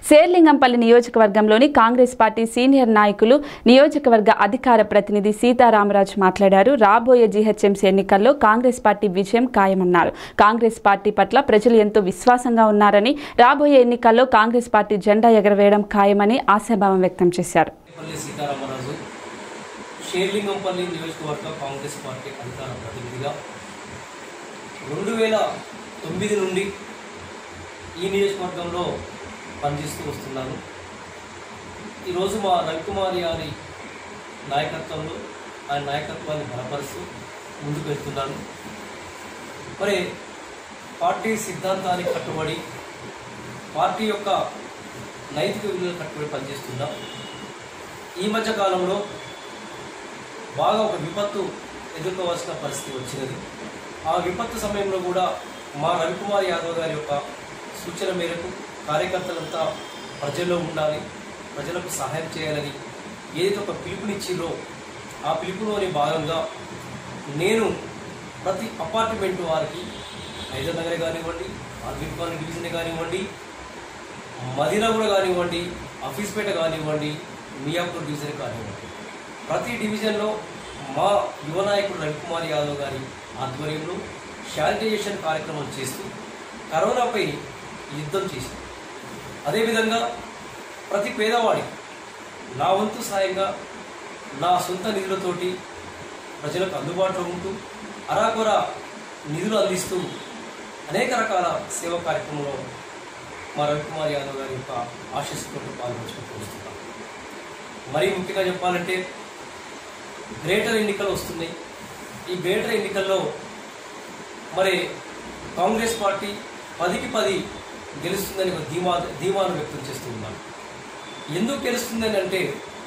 శేర్లింగంపల్లి నియోజకవర్గంలోని Congress party senior నాయకులు నియోజకవర్గ అధికార ప్రతినిధి సీతారామరాజు మాట్లాడారు రాబోయే జీహెచ్ఎంసీ ఎన్నికల్లో కాంగ్రెస్ పార్టీ విజయం ఖాయమన్నారు కాంగ్రెస్ పార్టీ పట్ల ప్రజలు ఎంతో విశ్వాసంగా ఉన్నారని రాబోయే ఎన్నికల్లో కాంగ్రెస్ పార్టీ జెండా ఎగరవేయడం ఖాయమని ఆశాభావం వ్యక్తం చేశారు పల్లి సీతారామరాజు షేర్లింగంపల్లి నియోజకవర్గ కాంగ్రెస్ పార్టీ అధికార ప్రతినిధిగా రెండు వేల తొమ్మిది నుండి ఈ నియోజకవర్గంలో పనిచేస్తూ వస్తున్నాను ఈరోజు మా రవికుమార్ గారి నాయకత్వంలో ఆయన నాయకత్వాన్ని బలపరుస్తూ ముందుకు వెళ్తున్నాను మరి పార్టీ సిద్ధాంతానికి కట్టుబడి పార్టీ యొక్క నైతిక విలువలకు కట్టుబడి పనిచేస్తున్నాం ఈ మధ్య కాలంలో బాగా ఒక విపత్తు ఎదుర్కోవాల్సిన పరిస్థితి వచ్చినది ఆ విపత్తు సమయంలో కూడా మా రవికుమార్ యాదవ్ గారి యొక్క సూచన మేరకు కార్యకర్తలంతా ప్రజల్లో ఉండాలి ప్రజలకు సహాయం చేయాలని ఏదైతే ఒక పిలుపునిచ్చిరో ఆ పిలుపులోని భాగంగా నేను ప్రతి అపార్ట్మెంట్ వారికి హైదర్ నగర్ కానివ్వండి ఆర్బిట్ కాలనీ డివిజన్ కానివ్వండి మదినగూడ కానివ్వండి ఆఫీస్పేట కానివ్వండి మియాపూర్ డివిజన్ కానివ్వండి ప్రతి డివిజన్లో మా యువ నాయకుడు రవికుమార్ యాదవ్ గారి ఆధ్వర్యంలో శానిటైజేషన్ కార్యక్రమం చేస్తూ కరోనాపై యుద్ధం చేసింది అదేవిధంగా ప్రతి పేదవాడికి నా వంతు సాయంగా నా సొంత నిధులతోటి ప్రజలకు అందుబాటులో ఉంటూ అరాకొర నిధులు అందిస్తూ అనేక రకాల సేవా కార్యక్రమంలో మా రవికుమార్ యాదవ్ గారి యొక్క ఆశీస్సుతో పాల్గొంచుకుంటూ వస్తున్నాం మరీ ముఖ్యంగా చెప్పాలంటే గ్రేటర్ ఎన్నికలు వస్తున్నాయి ఈ గ్రేటర్ ఎన్నికల్లో మరి కాంగ్రెస్ పార్టీ పదికి పది గెలుస్తుందని ఒక ధీమా ధీమాను వ్యక్తం చేస్తూ ఉన్నాను ఎందుకు గెలుస్తుందని అంటే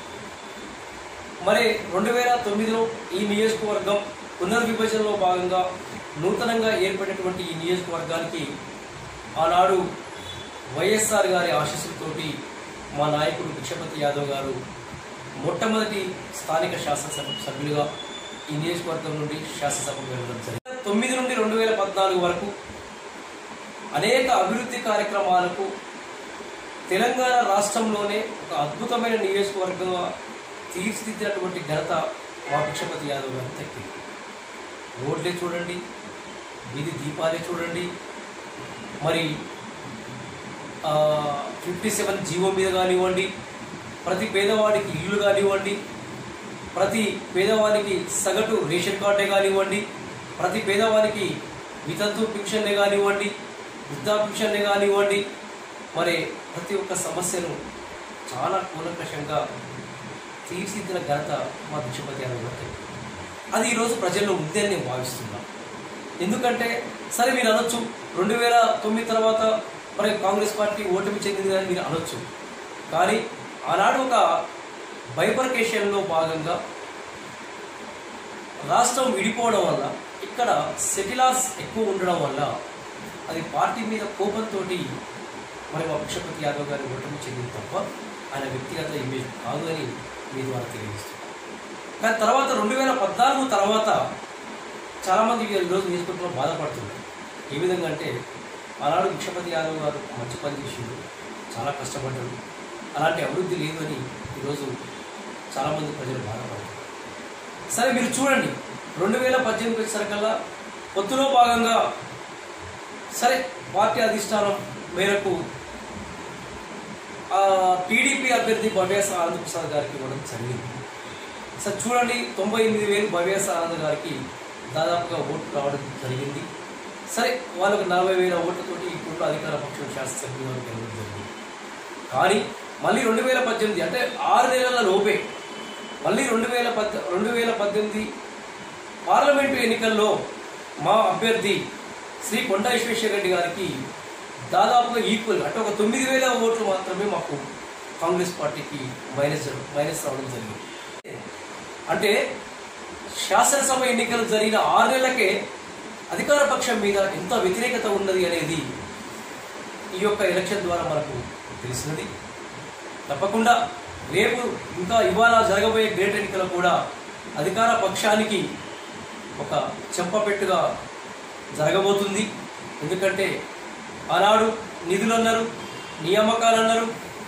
మరి రెండు వేల తొమ్మిదిలో ఈ నియోజకవర్గం పునర్విభజనలో భాగంగా నూతనంగా ఏర్పడినటువంటి ఈ నియోజకవర్గానికి ఆనాడు వైఎస్ఆర్ గారి ఆశీస్సులతోటి మా నాయకుడు భిక్షపతి యాదవ్ గారు మొట్టమొదటి స్థానిక శాసనసభ సభ్యులుగా ఈ నియోజకవర్గం నుండి శాసనసభకు వెళ్ళడం జరిగింది తొమ్మిది నుండి రెండు వేల పద్నాలుగు వరకు అనేక అభివృద్ధి కార్యక్రమాలకు తెలంగాణ రాష్ట్రంలోనే ఒక అద్భుతమైన నియోజకవర్గంగా తీర్చిదిద్దినటువంటి ఘనత మా భిక్షపతి యాదవ్ గారు దక్కింది రోడ్లే చూడండి వీధి దీపాలే చూడండి మరి ఫిఫ్టీ సెవెన్ జీవో మీద కానివ్వండి ప్రతి పేదవాడికి ఇల్లు కానివ్వండి ప్రతి పేదవానికి సగటు రేషన్ కార్డే కానివ్వండి ప్రతి పేదవానికి వితంతు పింఛన్లే కానివ్వండి వృద్ధా పింఛన్లే కానివ్వండి మరి ప్రతి ఒక్క సమస్యను చాలా కూలంకషంగా తీర్చిదిద్దిన ఘనత మా భిక్షపతి యాదవ్ గారికి అది ఈరోజు ప్రజల్లో ఉంది అని నేను భావిస్తున్నాను ఎందుకంటే సరే మీరు అనొచ్చు రెండు వేల తొమ్మిది తర్వాత మరి కాంగ్రెస్ పార్టీ ఓటమి చెందింది అని మీరు అనొచ్చు కానీ ఆనాడు ఒక బైపర్కేషన్లో భాగంగా రాష్ట్రం విడిపోవడం వల్ల ఇక్కడ సెటిలార్స్ ఎక్కువ ఉండడం వల్ల అది పార్టీ మీద కోపంతో మరి మా భిక్షపతి యాదవ్ గారి ఓటమి చెందింది తప్ప ఆయన వ్యక్తిగత ఇమేజ్ కాదు అని మీ ద్వారా తెలియజేస్తున్నాను కానీ తర్వాత రెండు వేల పద్నాలుగు తర్వాత చాలామంది ఈరోజు నియోజకవర్గంలో బాధపడుతున్నారు ఏ విధంగా అంటే ఆనాడు భిక్షపతి యాదవ్ గారు మంచి పని చేసిండు చాలా కష్టపడ్డాడు అలాంటి అభివృద్ధి లేదు అని ఈరోజు చాలామంది ప్రజలు బాధపడుతున్నారు సరే మీరు చూడండి రెండు వేల పద్దెనిమిది వచ్చేసరికల్లా పొత్తులో భాగంగా సరే పార్టీ అధిష్టానం మేరకు టీడీపీ అభ్యర్థి భవ్యాస ఆనంద్ ప్రసాద్ గారికి ఇవ్వడం జరిగింది సార్ చూడండి తొంభై ఎనిమిది వేలు భవ్యాస ఆనంద్ గారికి దాదాపుగా ఓట్లు రావడం జరిగింది సరే వాళ్ళకు నలభై వేల ఓట్లతోటి ఇప్పుడు అధికార పక్షం శాసనసభ్యులు గెలవడం జరిగింది కానీ మళ్ళీ రెండు వేల పద్దెనిమిది అంటే ఆరు నెలల లోపే మళ్ళీ రెండు వేల పద్ రెండు వేల పద్దెనిమిది పార్లమెంటు ఎన్నికల్లో మా అభ్యర్థి శ్రీ కొండా విశ్వేశ్వర రెడ్డి గారికి దాదాపుగా ఈక్వల్ అంటే ఒక తొమ్మిది వేల ఓట్లు మాత్రమే మాకు కాంగ్రెస్ పార్టీకి మైనస్ మైనస్ రావడం జరిగింది అంటే శాసనసభ ఎన్నికలు జరిగిన ఆరు నెలలకే అధికార పక్షం మీద ఎంత వ్యతిరేకత ఉన్నది అనేది ఈ యొక్క ఎలక్షన్ ద్వారా మనకు తెలిసినది తప్పకుండా రేపు ఇంకా ఇవాళ జరగబోయే గ్రేట్ ఎన్నికలు కూడా అధికార పక్షానికి ఒక చెంపపెట్టుగా జరగబోతుంది ఎందుకంటే ఆనాడు నిధులు అన్నారు నియామకాలు అన్నారు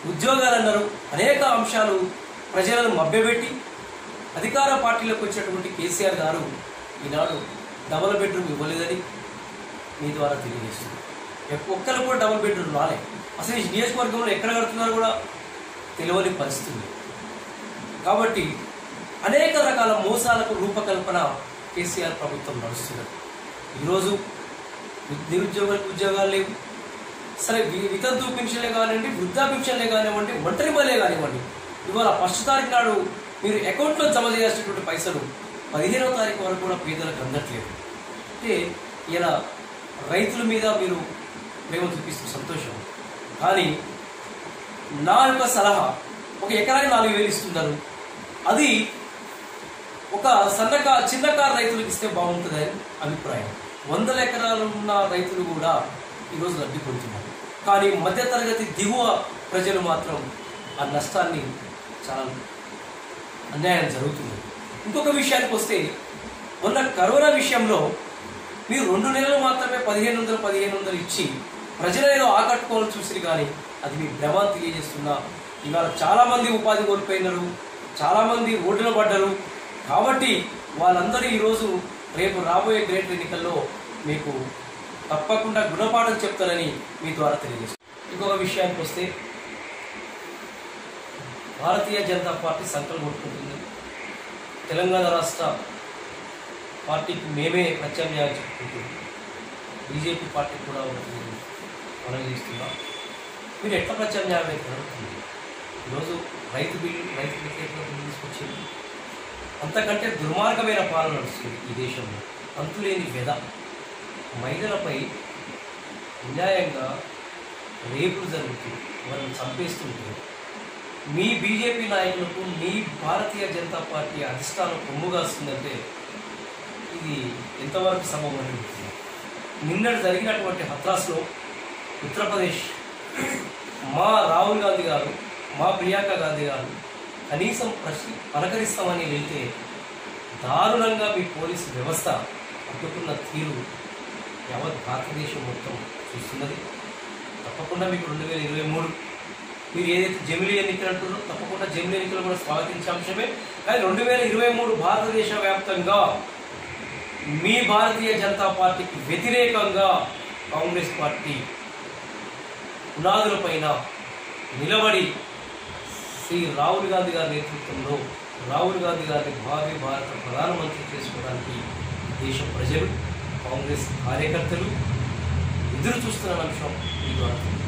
ఉద్యోగాలు అన్నారు అనేక అంశాలు ప్రజలను మభ్యపెట్టి అధికార పార్టీలోకి వచ్చినటువంటి కేసీఆర్ గారు ఈనాడు డబుల్ బెడ్రూమ్ ఇవ్వలేదని మీ ద్వారా తెలియజేస్తుంది ఎక్క- ఒక్కరు కూడా డబుల్ బెడ్రూమ్ రాలే అసలు ఈ నియోజకవర్గంలో ఎక్కడ కడుతున్నారు కూడా తెలియని పరిస్థితి ఉంది. కాబట్టి అనేక రకాల మోసాలకు రూపకల్పన కేసీఆర్ ప్రభుత్వం నడుస్తున్నది ఈరోజు నిరుద్యోగులకు ఉద్యోగాలు లేవు సరే వి- వితంతు పెన్షన్లే కానివ్వండి వృద్ధా పెన్షన్లే కానివ్వండి ఒంటరి మళ్ళే కానివ్వండి ఇవాళ ఫస్ట్ తారీఖు నాడు మీరు అకౌంట్లో జమ చేయాల్సినటువంటి పైసలు పదిహేనవ తారీఖు వరకు కూడా పేదలకు అందట్లేదు అంటే ఇలా రైతుల మీద మీరు ప్రేమ చూపిస్తూ సంతోషం కానీ నా యొక్క సలహా ఒక ఎకరానికి నాలుగు వేలు ఇస్తున్నారు అది ఒక సన్నకా చిన్నకారు రైతులకు ఇస్తే బాగుంటుందని అభిప్రాయం వందల ఎకరాలు ఉన్న రైతులు కూడా ఈరోజు లబ్ధి పొందుతున్నారు కానీ మధ్యతరగతి దిగువ ప్రజలు మాత్రం ఆ నష్టాన్ని చాలా అన్యాయం జరుగుతుంది ఇంకొక విషయానికి వస్తే మొన్న కరోనా విషయంలో మీరు రెండు నెలలు మాత్రమే పదిహేను వందలు పదిహేను వందలు ఇచ్చి ప్రజలు ఏదో ఆకట్టుకోవాలని చూసిరు కానీ అది మీ భ్రమాన్ని తెలియజేస్తున్నా ఇవాళ చాలామంది ఉపాధి కోల్పోయినారు చాలామంది రోడ్డున పడ్డారు కాబట్టి వాళ్ళందరూ ఈరోజు రేపు రాబోయే గ్రేట్ ఎన్నికల్లో మీకు తప్పకుండా గుణపాఠం చెప్తారని మీ ద్వారా తెలియజేస్తాను ఇంకొక విషయానికి వస్తే భారతీయ జనతా పార్టీ సంకల్పం కొట్టుకుంటుంది తెలంగాణ రాష్ట్ర పార్టీకి మేమే ప్రత్యామ్నాయం చెప్పుకుంటుంది బీజేపీ పార్టీ కూడా ఒకటి మనం చేస్తున్నాం మీరు ఎట్లా ప్రత్యామ్నాయం అయితే జరుగుతుంది ఈరోజు రైతు బిల్లు రైతు వ్యతిరేకంగా బిల్లు తీసుకొచ్చింది అంతకంటే దుర్మార్గమైన పాలన నడుస్తుంది ఈ దేశంలో అంతులేని వ్యధ మహిళలపై అన్యాయంగా రేపులు జరుగుతుంది వాళ్ళని చంపేస్తుంటే మీ బీజేపీ నాయకులకు మీ భారతీయ జనతా పార్టీ అధిష్టానం కొమ్ముగాస్తుందంటే ఇది ఎంతవరకు సమమని ఉంటుంది నిన్నటి జరిగినటువంటి హత్రాస్లో ఉత్తరప్రదేశ్ మా రాహుల్ గాంధీ గారు మా ప్రియాంక గాంధీ గారు కనీసం ప్రశ్న పలకరిస్తామని వెళ్తే దారుణంగా మీ పోలీసు వ్యవస్థ అడ్డుకున్న తీరు యావత్ భారతదేశం మొత్తం చూస్తున్నది తప్పకుండా మీకు రెండు వేల ఇరవై మూడు మీరు ఏదైతే జమిలీ ఎన్నికలు అంటున్నారో తప్పకుండా జమిలీ ఎన్నికలు కూడా స్వాగతించే అంశమే కానీ రెండు వేల ఇరవై మూడు భారతదేశ వ్యాప్తంగా మీ భారతీయ జనతా పార్టీకి వ్యతిరేకంగా కాంగ్రెస్ పార్టీ పునాదులపైన నిలబడి శ్రీ రాహుల్ గాంధీ గారి నేతృత్వంలో రాహుల్ గాంధీ గారిని భావి భారత ప్రధానమంత్రి చేసుకోవడానికి దేశ ప్రజలు కాంగ్రెస్ కార్యకర్తలు ఎదురు చూస్తున్న అంశం ఈ ద్వారా